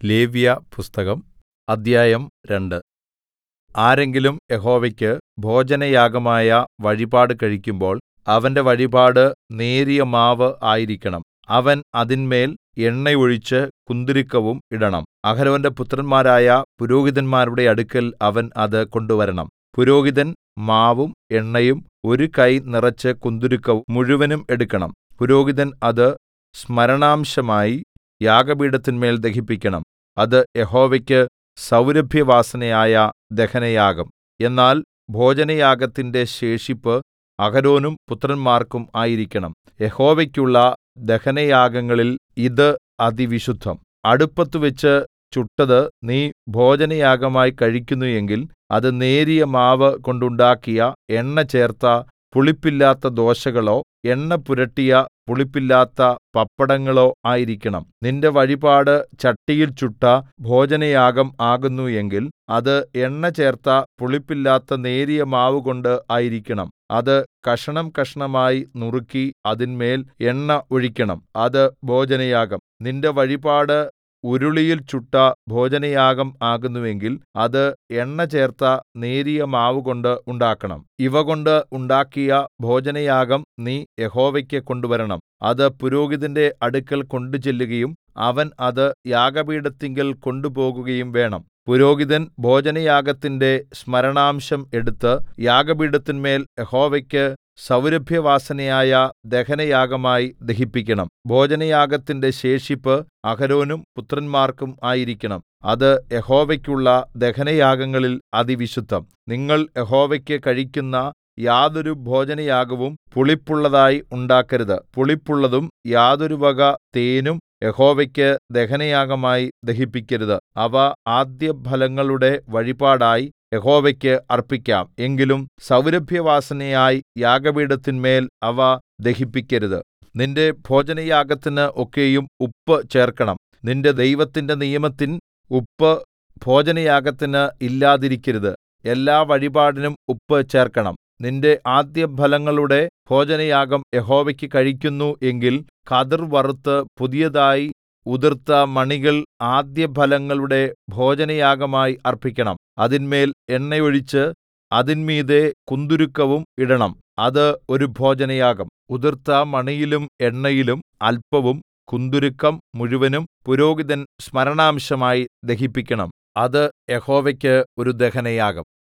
ലേവ്യപുസ്തകം അദ്ധ്യായം രണ്ട് ആരെങ്കിലും യഹോവയ്ക്ക് ഭോജനയാഗമായ വഴിപാട് കഴിക്കുമ്പോൾ അവന്റെ വഴിപാട് നേരിയ മാവ് ആയിരിക്കണം അവൻ അതിന്മേൽ എണ്ണയൊഴിച്ച് കുന്തുരുക്കവും ഇടണം അഹരോന്റെ പുത്രന്മാരായ പുരോഹിതന്മാരുടെ അടുക്കൽ അവൻ അത് കൊണ്ടുവരണം പുരോഹിതൻ മാവും എണ്ണയും ഒരു കൈ നിറച്ച് കുന്തുരുക്കം മുഴുവനും എടുക്കണം പുരോഹിതൻ അത് സ്മരണാംശമായി യാഗപീഠത്തിന്മേൽ ദഹിപ്പിക്കണം അത് യഹോവയ്ക്ക് സൗരഭ്യവാസനയായ ദഹനയാഗം എന്നാൽ ഭോജനയാഗത്തിന്റെ ശേഷിപ്പ് അഹരോനും പുത്രന്മാർക്കും ആയിരിക്കണം യഹോവയ്ക്കുള്ള ദഹനയാഗങ്ങളിൽ ഇത് അതിവിശുദ്ധം അടുപ്പത്തുവച്ച് ചുട്ടത് നീ ഭോജനയാഗമായി കഴിക്കുന്നു എങ്കിൽ അത് നേരിയ മാവ് കൊണ്ടുണ്ടാക്കിയ എണ്ണ ചേർത്ത പുളിപ്പില്ലാത്ത ദോശകളോ എണ്ണ പുരട്ടിയ പുളിപ്പില്ലാത്ത പപ്പടങ്ങളോ ആയിരിക്കണം നിന്റെ വഴിപാട് ചട്ടിയിൽ ചുട്ട ഭോജനയാഗം ആകുന്നു എങ്കിൽ അത് എണ്ണ ചേർത്ത പുളിപ്പില്ലാത്ത നേരിയ മാവുകൊണ്ട് ആയിരിക്കണം അത് കഷണം കഷണമായി നുറുക്കി അതിന്മേൽ എണ്ണ ഒഴിക്കണം അത് ഭോജനയാഗം നിന്റെ വഴിപാട് ഉരുളിയിൽ ചുട്ട ഭോജനയാഗം ആകുന്നുവെങ്കിൽ അത് എണ്ണ ചേർത്ത നേരിയ മാവുകൊണ്ട് ഉണ്ടാക്കണം ഇവകൊണ്ട് ഉണ്ടാക്കിയ ഭോജനയാഗം നീ യഹോവയ്ക്ക് കൊണ്ടുവരണം അത് പുരോഹിതന്റെ അടുക്കൽ കൊണ്ടുചെല്ലുകയും അവൻ അത് യാഗപീഠത്തിങ്കൽ കൊണ്ടുപോകുകയും വേണം പുരോഹിതൻ ഭോജനയാഗത്തിന്റെ സ്മരണാംശം എടുത്ത് യാഗപീഠത്തിന്മേൽ യഹോവയ്ക്ക് സൗരഭ്യവാസനയായ ദഹനയാഗമായി ദഹിപ്പിക്കണം ഭോജനയാഗത്തിന്റെ ശേഷിപ്പ് അഹരോനും പുത്രന്മാർക്കും ആയിരിക്കണം അത് യഹോവയ്ക്കുള്ള ദഹനയാഗങ്ങളിൽ അതിവിശുദ്ധം നിങ്ങൾ യഹോവയ്ക്ക് കഴിക്കുന്ന യാതൊരു ഭോജനയാഗവും പുളിപ്പുള്ളതായി ഉണ്ടാക്കരുത് പുളിപ്പുള്ളതും യാതൊരു വക തേനും യഹോവയ്ക്ക് ദഹനയാഗമായി ദഹിപ്പിക്കരുത് അവ ആദ്യഫലങ്ങളുടെ വഴിപാടായി യഹോവയ്ക്ക് അർപ്പിക്കാം എങ്കിലും സൗരഭ്യവാസനയായി യാഗപീഠത്തിന്മേൽ അവ ദഹിപ്പിക്കരുത് നിന്റെ ഭോജനയാഗത്തിന് ഒക്കെയും ഉപ്പ് ചേർക്കണം നിന്റെ ദൈവത്തിന്റെ നിയമത്തിൻ ഉപ്പ് ഭോജനയാഗത്തിന് ഇല്ലാതിരിക്കരുത് എല്ലാ വഴിപാടിനും ഉപ്പ് ചേർക്കണം നിന്റെ ആദ്യഫലങ്ങളുടെ ഭോജനയാഗം യഹോവയ്ക്ക് കഴിക്കുന്നു എങ്കിൽ കതിർ വറുത്ത് പുതിയതായി ഉതിർത്ത മണികൾ ആദ്യഫലങ്ങളുടെ ഭോജനയാഗമായി അർപ്പിക്കണം അതിന്മേൽ എണ്ണയൊഴിച്ച് അതിന്മീതെ കുന്തുരുക്കവും ഇടണം അത് ഒരു ഭോജനയാഗം ഉതിർത്ത മണിയിലും എണ്ണയിലും അല്പവും കുന്തുരുക്കം മുഴുവനും പുരോഹിതൻ സ്മരണാംശമായി ദഹിപ്പിക്കണം അത് യഹോവയ്ക്ക് ഒരു ദഹനയാഗം